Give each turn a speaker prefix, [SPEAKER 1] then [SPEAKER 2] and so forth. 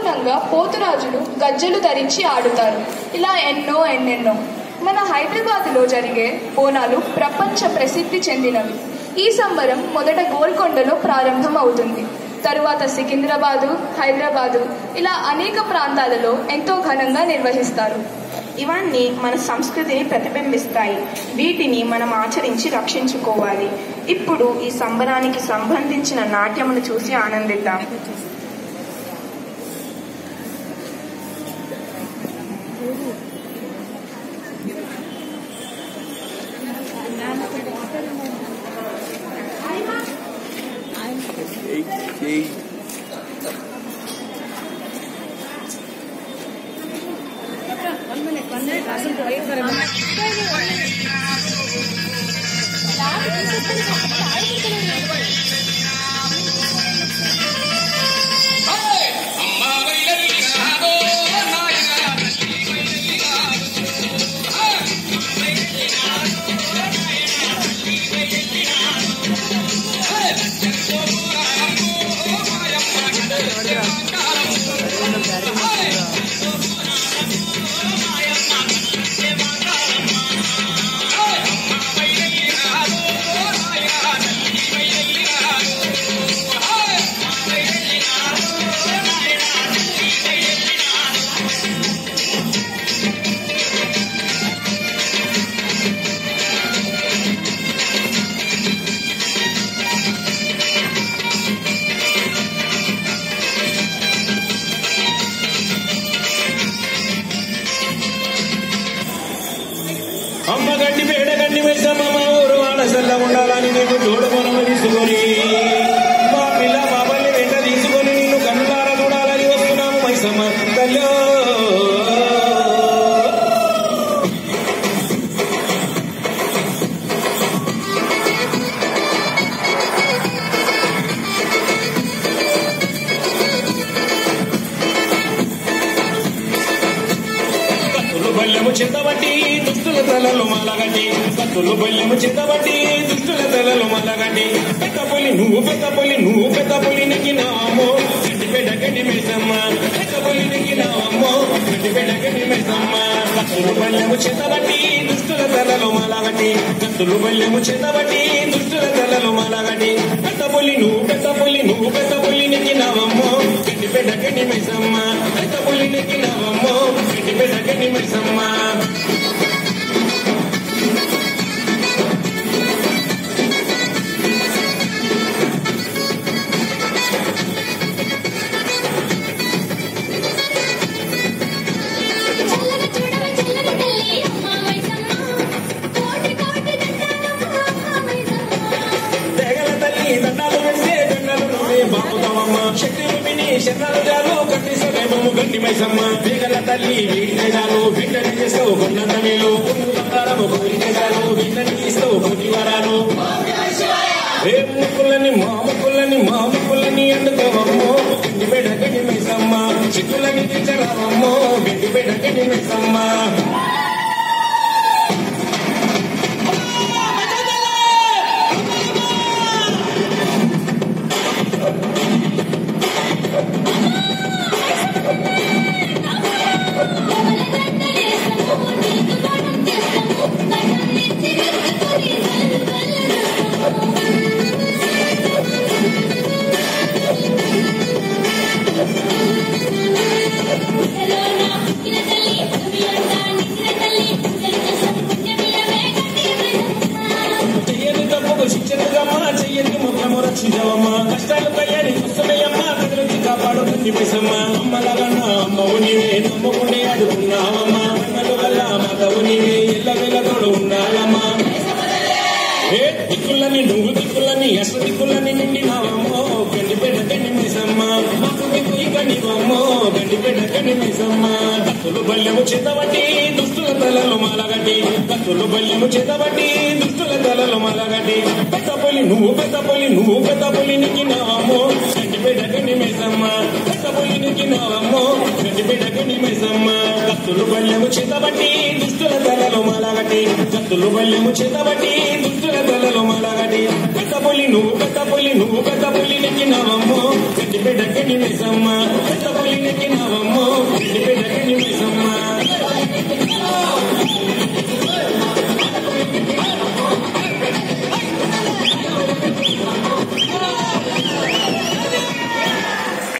[SPEAKER 1] సంపూర్ణంగా పోతురాజులు గజ్జెలు ధరించి ఆడుతారు ఇలా ఎన్నో ఎన్నెన్నో మన హైదరాబాద్లో జరిగే బోనాలు ప్రపంచ ప్రసిద్ధి చెందినవి ఈ సంబరం మొదట గోల్కొండలో ప్రారంభం అవుతుంది తరువాత సికింద్రాబాదు హైదరాబాదు ఇలా అనేక ప్రాంతాలలో ఎంతో ఘనంగా నిర్వహిస్తారు
[SPEAKER 2] ఇవన్నీ మన సంస్కృతిని ప్రతిబింబిస్తాయి వీటిని మనం ఆచరించి రక్షించుకోవాలి ఇప్పుడు ఈ సంబరానికి సంబంధించిన నాట్యమును చూసి ఆనందిద్దాం
[SPEAKER 3] అమ్మ గడ్డి పేడ గడ్డి మైసమ్మ మా ఊరు ఆడసల్ల ఉండాలని నీకు తోడుకొనము తీసుకొని మా పిల్ల బాబల్ని వెంట తీసుకొని నిన్ను కన్నులార చూడాలని వస్తున్నాము మైసమ్మ తల్లో కత్తులు బల్లెము చింతబట్టి దుస్తుల తలలు మలగట్టి కత్తులు బల్లెము చింతబట్టి దుస్తుల తలలు మలగట్టి పెద్ద పులి నువ్వు పెద్ద పులి నువ్వు పెద్ద పులి నెక్కినామో గడ్డి పెద్ద గడ్డి మేసమ్మ పెద్ద పులి నెక్కినామో గడ్డి పెద్ద గడ్డి మేసమ్మ కత్తులు బల్లెము చింతబట్టి దుస్తుల తలలు మలగట్టి కత్తులు బల్లెము చింతబట్టి దుస్తుల తలలు మలగట్టి పెద్ద పులి నువ్వు పెద్ద పులి నువ్వు పెద్ద పులి నెక్కినావమ్మో గడ్డి పెద్ద గడ్డి మేసమ్మ పెద్ద పులి నెక్కినావమ్మో గడ్డి పెద్ద గడ్డి మేసమ్మ
[SPEAKER 4] చల్లగా చూడవే చల్లగా తల్లి అమ్మ మైసమ్మ కోటి కోటి దండాలమ్మ అమ్మ మైసమ్మ
[SPEAKER 3] తెగల తల్లి దండాలు వేసే దండాలు నువ్వే బాపుతావమ్మ శక్తి రూపిణి శరణాలు జాలు కట్టి సదేమము గండి మైసమ్మ తెగల తల్లి వీడితే చాలు వీటని చేస్తావు కొన్నంత మేలు బంగారము కోరితే చాలు వీటని ఇస్తావు కోటి వరాలు ఏ ముక్కులని మా ముక్కులని మా ముక్కులని అందుకోవమ్మో గండి బెడ గండి మైసమ్మ చిక్కులని తెచ్చరావమ్మో గండి బెడ గండి మైసమ్మ చెయ్యని తప్పుకు శిక్షణగమ్మా చెయ్యని ముఖము రక్షించవమ్మా కష్టాలు కయ్యని వస్తున్నాయమ్మా కదిలించి కాపాడు తండ్రి పైసమ్మ అమ్మలగన్న అమ్మవు నీవే నమ్ముకుంటే అడుగున్నావమ్మా అన్నలు వల్ల మాతవు నీవే ఎల్ల వెళ్ళ తోడు ఉన్నావమ్మా ఏ దిక్కులని నువ్వు దిక్కులని అస దిక్కులని నిండినావమ్మో గండి పెద్ద గండి మైసమ్మ మాకు దిక్కు ఇక నీవమ్మో గండి పెద్ద గండి మైసమ్మ కత్తులు బల్లెము చేతబట్టి దుస్తుల తలలు మాలగట్టి కత్తులు బల్లెము చేతబట్టి దుస్తుల తలలు మాలగట్టి పెద్ద పొలి నువ్వు పెద్ద పొలి నువ్వు పెద్ద పొలి నిక్కినావమ్మో గండి పెద్ద గండి మైసమ్మ పెద్ద పొలి నిక్కినావమ్మో గండి పెద్ద గండి మైసమ్మ కత్తులు బల్లెము చేతబట్టి దుస్తుల తలలు మాలగట్టి కత్తులు బల్లెము చేతబట్టి దుస్తుల తలలు మాలగట్టి పెద్ద పొలి నువ్వు పెద్ద పొలి నువ్వు పెద్ద పొలి నెక్కినావమ్మో గడ్డి బిడ్డ గడ్డి మేసమ్మ పెద్ద పొలి